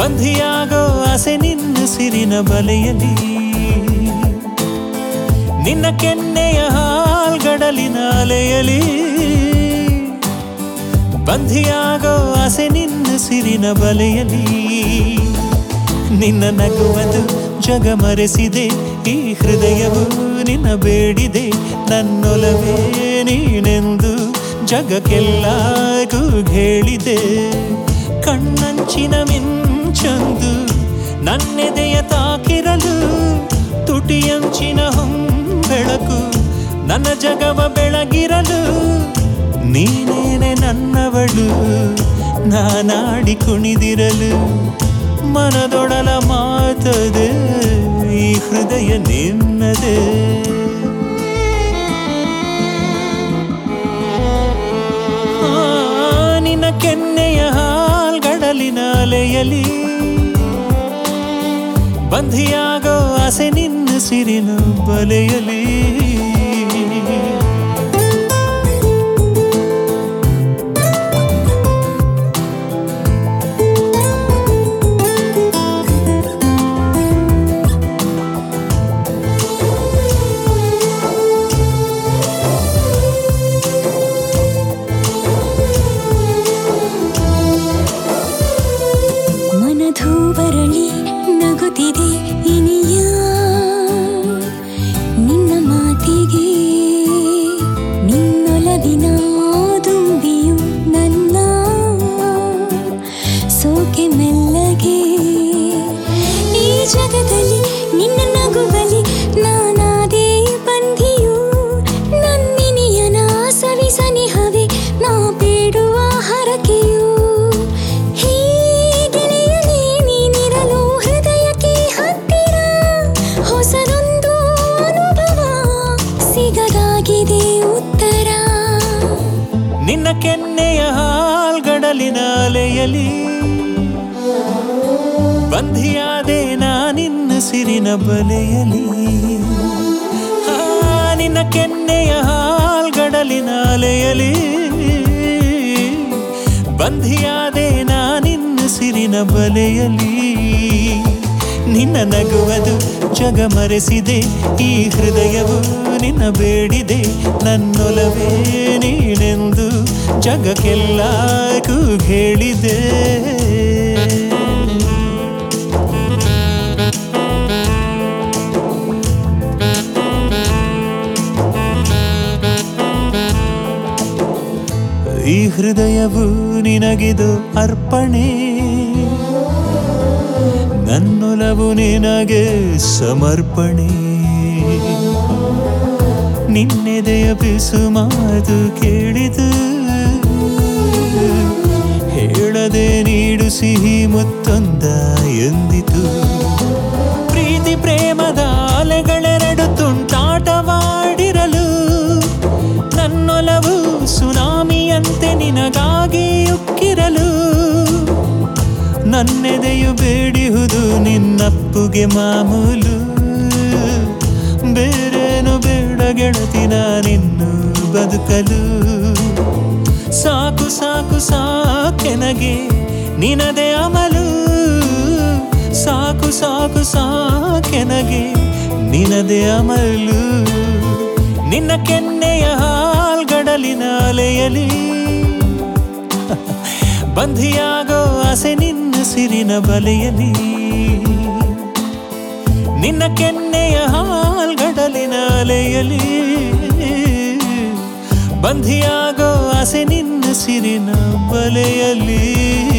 ಬಂಧಿಯಾಗೋ ಆಸೆ ನಿನ್ನ ಸಿರಿನ ಬಲೆಯಲಿ ನಿನ್ನ ಕೆನ್ನೆಯ ಹಾಲ್ಗಡಲಿನ ಅಲೆಯಲಿ ಬಂಧಿಯಾಗೋ ಆಸೆ ನಿನ್ನ ಸಿರಿನ ಬಲೆಯಲಿ ನಿನ್ನ ನಗುವುದು ಜಗ ಮರೆಸಿದೆ ಈ ಹೃದಯವು ನಿನ್ನ ಬೇಡಿದೆ ನನ್ನೊಲವೇ ನೀನೆಂದು ಜಗಕ್ಕೆಲ್ಲ ಹೇಳಿದೆ ಕಣ್ಣಂಚಿನ ಮಿಂಚೊಂದು ನನ್ನೆದೆಯ ತಾಕಿರಲು ತುಟಿಯಂಚಿನ ಹೊಂಬೆಳಕು ನನ್ನ ಜಗವ ಬೆಳಗಿರಲು ನೀನೇನೆ ನನ್ನವಳು ನಾನಾಡಿ ಕುಣಿದಿರಲು ಮನದೊಡಲ ಮಾತದೆ ಈ ಹೃದಯ ನಿನ್ನದೇ ಆ, ನಿನ್ನ ಕೆನ್ನೆಯ ಹಾಲ್ಗಡಲಿನ ಅಲೆಯಲಿ ಬಂಧಿಯಾಗೋ ಆಸೆ ನಿನ್ನ ಸಿರಿನ ಬಲೆಯಲಿ ಮನಧೂವರಳಿ ನಗುತ್ತಿದೆ ಇನಿಯ ನಿನ್ನ ಮಾತಿಗೆ ನಿನ್ನೊಲವಿನ ದುಂಬಿಯು ನನ್ನ ಸೋಕೆ ಮೆಲ್ಲಗೆ ಈ ಜಗದಲ್ಲಿ ನಿನ್ನ ನಗುವಲಿ ನಾನಾದೇ ಬಂಧಿಯು ನನ್ನಿನಿಯನ ಸವಿ ಸನಿಹವೇ ನಾ ಬೇಡುವ ಹರಕೆಯು ಹೀಗೆಳೆಯಲೇ ನೀನಿರಲು ಹೃದಯಕ್ಕೆ ಹತ್ತಿರ ಹೊಸದೊಂದು ಅನುಭವ ಸಿಗದಾಗಿದೆ ಉತ್ತರ ನಿನ್ನ ಕೆನ್ನೆಯ ಹಾಲ್ಗಡಲಿನ ಅಲೆಯಲಿ ಬಂಧಿಯಾದೆ ನಿನ್ನ ಸಿರಿನ ಬಲೆಯಲಿ ಆ, ನಿನ್ನ ಕೆನ್ನೆಯ ಹಾಲ್ಗಡಲಿನ ಅಲೆಯಲಿ ಬಂಧಿಯಾದೆ ನಿನ್ನ ಸಿರಿನ ಬಲೆಯಲಿ ನಿನ್ನ ನಗುವುದು ಜಗ ಮರೆಸಿದೆ ಈ ಹೃದಯವು ನಿನ್ನ ಬೇಡಿದೆ ನನ್ನೊಲವೇ ನೀನೆಂದು ಜಗಕ್ಕೆಲ್ಲ ಹೇಳಿದೆ ಈ ಹೃದಯವು ನಿನಗಿದು ಅರ್ಪಣೆ ನನ್ನೊಲವು ನಿನಗೆ ಸಮರ್ಪಣೆ ನಿನ್ನೆದೆಯ ಬಿಸು ಮಾತು ಕೇಳಿದು ಹೇಳದೆ ನೀಡು ಸಿಹಿ ಮುತ್ತೊಂದ ಎಂದಿತು ಪ್ರೀತಿ ಪ್ರೇಮದ ಅಲೆಗಳೆರಡು ತುಂಟಾಟವಾಡಿರಲು ನನ್ನೊಲವು ಸುನಾಮಿಯಂತೆ ನಿನಗಾಗಿ ಉಕ್ಕಿರಲು ನನ್ನೆದೆಯು ಬೇಡಿಹುದು ನಿನ್ನಪ್ಪುಗೆ ಮಾಮೂಲು ಬೇರೇನು ಬೇಡ ಗೆಳತಿ ನಾನಿನ್ನು ಬದುಕಲು ಸಾಕು ಸಾಕು ಸಾಕೆನಗೆ ನಿನದೆ ಅಮಲು ಸಾಕು ಸಾಕು ಸಾಕೆನಗೆ ನಿನದೆ ಅಮಲು ನಿನ್ನ ಕೆನ್ನೆಯ ಹಾಲ್ಗಡಲಿನ ಅಲೆಯಲಿ ಬಂಧಿಯಾಗೋ ಆಸೆ ನಿನ್ನ ಸಿರಿನ ಬಲೆಯಲಿ ನಿನ್ನ ಕೆನ್ನೆಯ ಹಾಲ್ಗಡಲಿನ ಅಲೆಯಲಿ ಬಂಧಿಯಾಗೋ ಆಸೆ ನಿನ್ನ ಸಿರಿನ ಬಲೆಯಲಿ